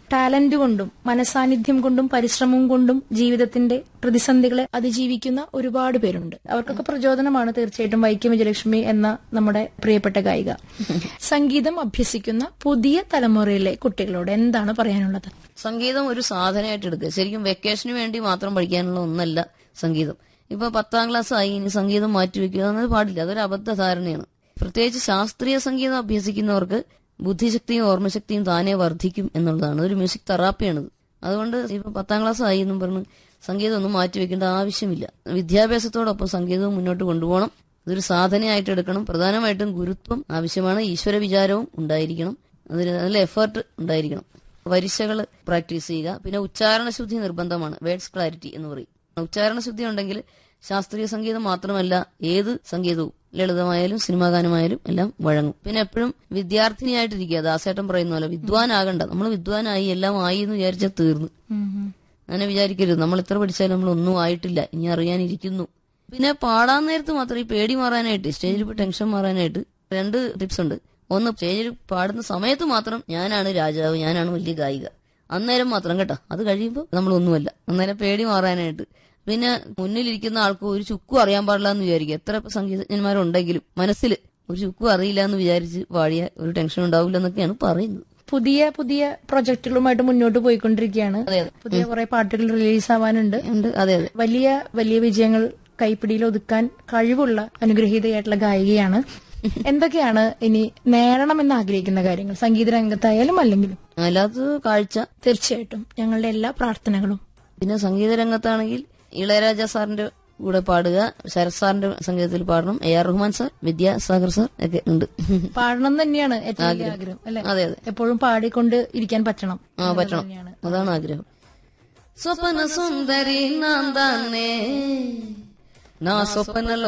talent കൊണ്ടും മനസാന്നിധ്യം കൊണ്ടും പരിശ്രമം കൊണ്ടും ജീവിതത്തിന്റെ പ്രതിസന്ധികളെ അതിജീവിക്കുന്ന ഒരുപാട് പേരുണ്ട് അവർക്കൊക്കെ പ്രചോദനമാണ് തീർച്ചയായിട്ടും വൈക്കം വിജയലക്ഷ്മി എന്ന നമ്മുടെ പ്രിയപ്പെട്ട ഗായിക സംഗീതം അഭ്യസിക്കുന്ന പുതിയ തലമുറയിലെ കുട്ടികളോട് എന്താണ് പറയാനുള്ളത് സംഗീതം ഒരു സാധനമായിട്ട് എടുക്കുക ശരിക്കും വെക്കേഷന് വേണ്ടി മാത്രം പഠിക്കാനുള്ള ഒന്നല്ല സംഗീതം ഇപ്പൊ പത്താം ക്ലാസ് ആയി ഇനി സംഗീതം മാറ്റിവെക്കുക എന്നത് പാടില്ല അതൊരു അബദ്ധ ധാരണയാണ് പ്രത്യേകിച്ച് ശാസ്ത്രീയ സംഗീതം അഭ്യസിക്കുന്നവർക്ക് ബുദ്ധിശക്തിയും ഓർമ്മശക്തിയും താനേ വർദ്ധിക്കും എന്നുള്ളതാണ് ഒരു മ്യൂസിക് തെറാപ്പിയാണിത് അതുകൊണ്ട് ഇപ്പൊ പത്താം ക്ലാസ് ആയി എന്നും പറഞ്ഞ് സംഗീതം ഒന്നും മാറ്റിവെക്കേണ്ട ആവശ്യമില്ല വിദ്യാഭ്യാസത്തോടൊപ്പം സംഗീതവും മുന്നോട്ട് കൊണ്ടുപോകണം അതൊരു സാധനയായിട്ട് എടുക്കണം പ്രധാനമായിട്ടും ഗുരുത്വം ആവശ്യമാണ് ഈശ്വര വിചാരവും ഉണ്ടായിരിക്കണം അതിന് നല്ല എഫേർട്ട് ഉണ്ടായിരിക്കണം വരിശകൾ പ്രാക്ടീസ് ചെയ്യുക പിന്നെ ഉച്ചാരണ ശുദ്ധി നിർബന്ധമാണ് വേർഡ്സ് ക്ലാരിറ്റി എന്ന് പറയും ഉച്ചാരണ ശുദ്ധി ഉണ്ടെങ്കിൽ ശാസ്ത്രീയ സംഗീതം മാത്രമല്ല ഏത് സംഗീതവും ലളിതമായാലും സിനിമാ ഗാനമായാലും എല്ലാം വഴങ്ങും പിന്നെ എപ്പോഴും വിദ്യാർത്ഥിനിയായിട്ടിരിക്കുക ദാസേട്ടൻ പറയുന്ന പോലെ വിദ്വാനാകണ്ട നമ്മൾ വിദ്വാനായി എല്ലാം ആയി എന്ന് വിചാരിച്ചാൽ തീർന്നു അങ്ങനെ വിചാരിക്കരുത് നമ്മൾ എത്ര പഠിച്ചാലും നമ്മൾ ഒന്നും ആയിട്ടില്ല ഇനി അറിയാനിരിക്കുന്നു പിന്നെ പാടാൻ നേരത്ത് മാത്രം ഈ പേടി മാറാനായിട്ട് സ്റ്റേജിൽ ഇപ്പോൾ ടെൻഷൻ മാറാനായിട്ട് രണ്ട് ടിപ്സ് ഉണ്ട് ഒന്ന് സ്റ്റേജിൽ പാടുന്ന സമയത്ത് മാത്രം ഞാനാണ് രാജാവ് ഞാനാണ് വലിയ ഗായിക അന്നേരം മാത്രം കേട്ടോ അത് കഴിയുമ്പോൾ നമ്മളൊന്നുമല്ല അന്നേരം പേടി മാറാനായിട്ട് പിന്നെ മുന്നിലിരിക്കുന്ന ആൾക്ക് ഒരു ചുക്കും അറിയാൻ പാടില്ല എന്ന് വിചാരിക്കുക എത്ര സംഗീതജ്ഞന്മാരുണ്ടെങ്കിലും മനസ്സിൽ ഒരു ചുക്കും അറിയില്ല എന്ന് വിചാരിച്ച് പാടിയ ഒരു ടെൻഷൻ ഉണ്ടാവില്ല എന്നൊക്കെയാണ് പറയുന്നത് പുതിയ പുതിയ പ്രൊജക്ടുകളുമായിട്ട് മുന്നോട്ട് പോയിക്കൊണ്ടിരിക്കുകയാണ് അതെ അതെ പുതിയ കുറെ പാട്ടുകൾ റിലീസ് ആവാനുണ്ട് ഉണ്ട് അതെ അതെ വലിയ വലിയ വിജയങ്ങൾ കൈപ്പിടിയിൽ ഒതുക്കാൻ കഴിവുള്ള അനുഗ്രഹീതയായിട്ടുള്ള ഗായികയാണ് എന്തൊക്കെയാണ് ഇനി നേടണമെന്ന് ആഗ്രഹിക്കുന്ന കാര്യങ്ങൾ സംഗീത രംഗത്തായാലും അല്ലെങ്കിലും അല്ലാത്തത് കാഴ്ച തീർച്ചയായിട്ടും ഞങ്ങളുടെ എല്ലാ പ്രാർത്ഥനകളും പിന്നെ സംഗീത രംഗത്താണെങ്കിൽ ഇളയരാജ സാറിന്റെ കൂടെ പാടുക ശരത് സാറിന്റെ സംഗീതത്തിൽ പാടണം A R Rahman sir Vidyasagar sir ഒക്കെ ഉണ്ട് പാടണം തന്നെയാണ് ഏറ്റവും വലിയ ആഗ്രഹം അല്ലെ അതെ അതെ എപ്പോഴും പാടിക്കൊണ്ട് ഇരിക്കാൻ പറ്റണം ആ പറ്റണം അതാണ് ആഗ്രഹം സ്വപ്ന സുന്ദരി നാം തന്നെ నా స్వప్నలో